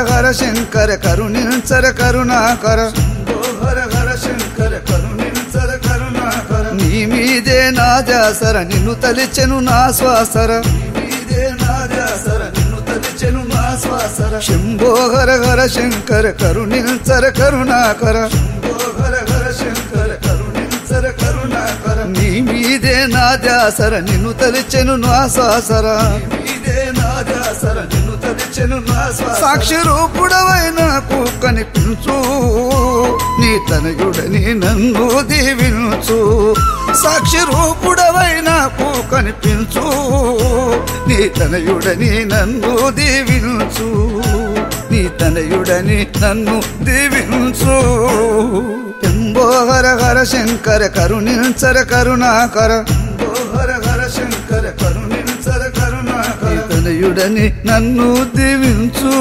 హర శంకర కరుణించర కరుణాకర శంభో హర హర శంకర కరుణించర కరుణాకర నీ మీదే నా జాసర నిన్ను తలిచెను నా శ్వాసర నీ మీదే నా జాసర నిన్ను తలిచెను నా శ్వాసర శంభో హర హర శంకర కరుణించర కరుణాకర శంభో హర హర శంకర కరుణించర కరుణాకర నీ మీదే నా జాసర నిన్ను తలిచెను నా శ్వాసర నీ మీదే నా జాసర నిన్ను తలిచెను నా శ్వాసర సాక్షి రూపుడవై నాకు కనిపించు నీ తనయుడని నన్ను దీవించు సాక్షి రూపుడవై నాకు కనిపించు నీ తనయుడని నన్ను దీవించు నీ తనయుడని నన్ను దీవించు ఎంబో హర హర శంకర కరుణించర కరుణాకర ఎంబో హర హర శంకర కరుణించర కరుణాకర నీ తనయుడని నన్ను దీవించు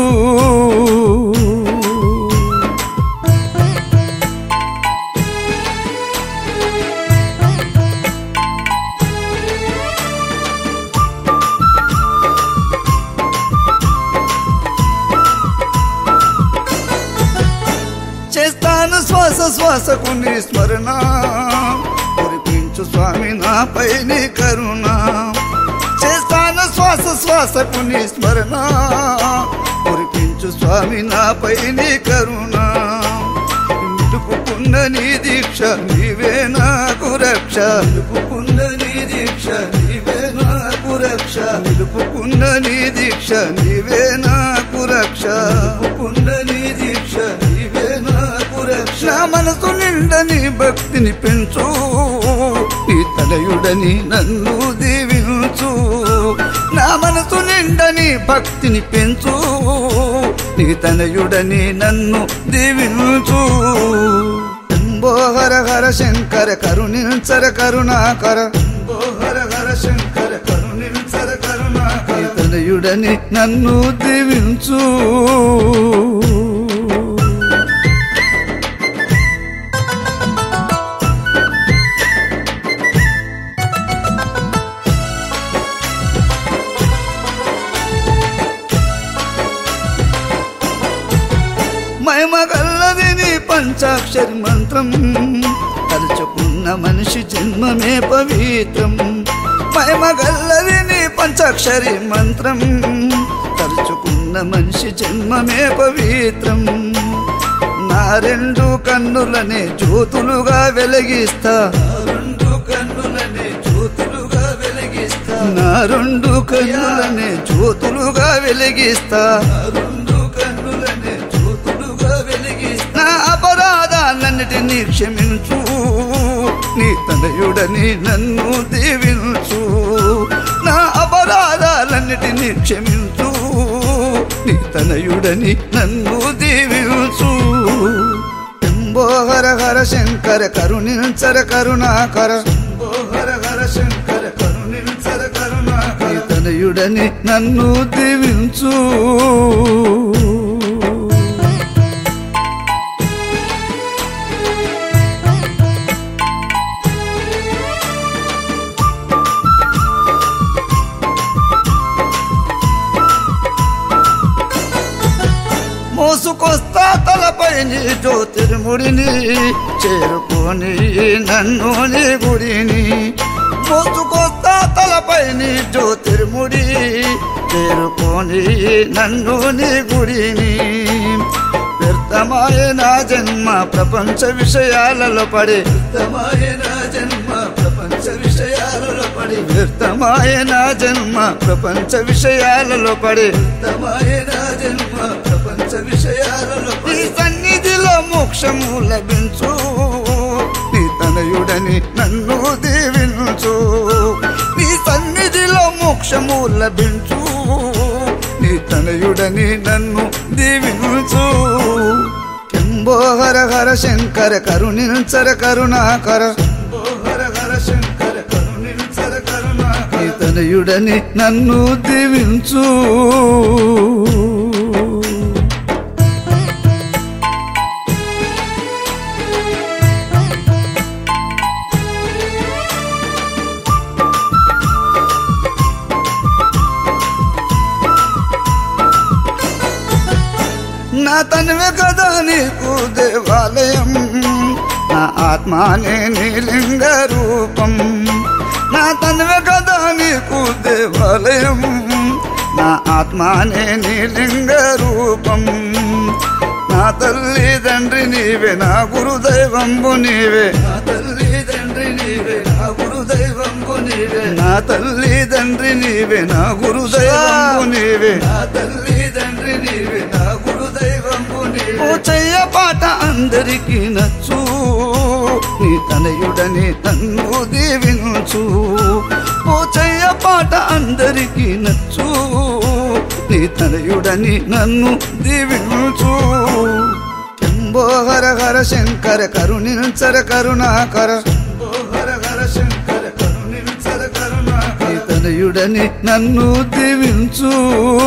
చేస్తాను శ్వాస శ్వాసకు నీ స్మరణ కురిపించు స్వామి నాపై నీ కరుణ చేస్తాను శ్వాస శ్వాసకు నీ స్మరణ కురిపించు స్వామి నాపై నీ కరుణ నిలుపుకున్న నీ దీక్ష నీవే నాకు రక్ష నిలుపుకున్న నీ దీక్ష నీవే నాకు రక్ష నిలుపుకున్న నీ దీక్ష నీవే నాకు రక్ష నిలుపుకున్న నీ దీక్ష నీవే నాకు రక్ష నా మనసు నిండా నీ భక్తిని పెంచు నీ తనయుడని నన్ను దీవించు నా మనసు నిండా నీ భక్తిని పెంచు నీ తనయుడని నన్ను దీవించు శంభో హర హర శంకర కరుణించర కరుణాకర శంభో హర హర శంకర కరుణించర కరుణాకర నీ తనయుడని నన్ను దీవించు మహిమగల్లది నీ పంచాక్షరి మంత్రం తలుచుకున్న మనిషి జన్మమే పవిత్రం మహిమగల్లది నీ పంచాక్షరి మంత్రం తలుచుకున్న మనిషి జన్మమే పవిత్రం నా రెండు కన్నులనే జ్యోతులుగా వెలిగిస్తా రెండు కన్నులనే జ్యోతులుగా వెలిగిస్తా నా రెండు కన్నులనే జ్యోతులుగా వెలిగిస్తా రెండు కన్నులనే జ్యోతులుగా వెలిగిస్తా నా అపరాధాలన్నిటినీ క్షమించు నీ తనయుడని నన్ను దీవించు నా అపరాధాలన్నిటినీ క్షమించు నీ తనయుడని నన్ను దీవించు శంభో హర హర శంకర కరుణించర కరుణాకర శంభో హర హర శంకర కరుణించర కరుణాకర నీ తనయుడని నన్ను దీవించు మోసుకొస్తా తలపై నీ జ్యోతిర్ముడిని చేరుకొని నన్ను నీ గుడిని మోసుకొస్తా తలపై నీ జ్యోతిర్ముడి చేరుకొని నన్ను నీ గుడిని వ్యర్థమాయ నా జన్మ ప్రపంచ విషయాలలో పడి వ్యర్థమాయ నా జన్మ ప్రపంచ విషయాలలో పడి వ్యర్థమాయ నా జన్మ ప్రపంచ విషయాలలో పడి వ్యర్థమాయ నా జన్మ ప్రపంచ విషయాలలో నీ సన్నిధిలో మోక్షము లభించు నీ తనయుడని నన్ను దీవించు నీ సన్నిధిలో మోక్షము లభించు నీ తనయుడని నన్ను దీవించు శంభో హర హర శంకర కరుణించర కరుణాకర శంభో హర హర శంకర కరుణించర కరుణాకర నీ తనయుడని నన్ను దీవించు నా తనవే కదా నీకు దేవాలయం నా ఆత్మానే నీలింగ రూపం నా తనవే కదా నీకు దేవాలయం నా ఆత్మానే నీలింగ రూపం నా తల్లి తండ్రి నీవే నా గురుదైవంబు నీవే నా తల్లి తండ్రి నీవే నా గురుదైవంబు నీవే నా తల్లి తండ్రి నీవే నా గురుదైవంబు నీవే నా తల్లి తండ్రి నీవే నా గురుదైవంబు నీవే ఓ చెయ్య పాట అందరికీ నచ్చు నీ తనయుడని నన్ను దీవించు ఓ చెయ్య పాట అందరికీ నచ్చు నీ తనయుడని నన్ను దీవించు శంభో హర హర శంకర కరుణించర కరుణాకర శంభో హర హర శంకర కరుణించర కరుణాకర నీ తనయుడని నన్ను దీవించు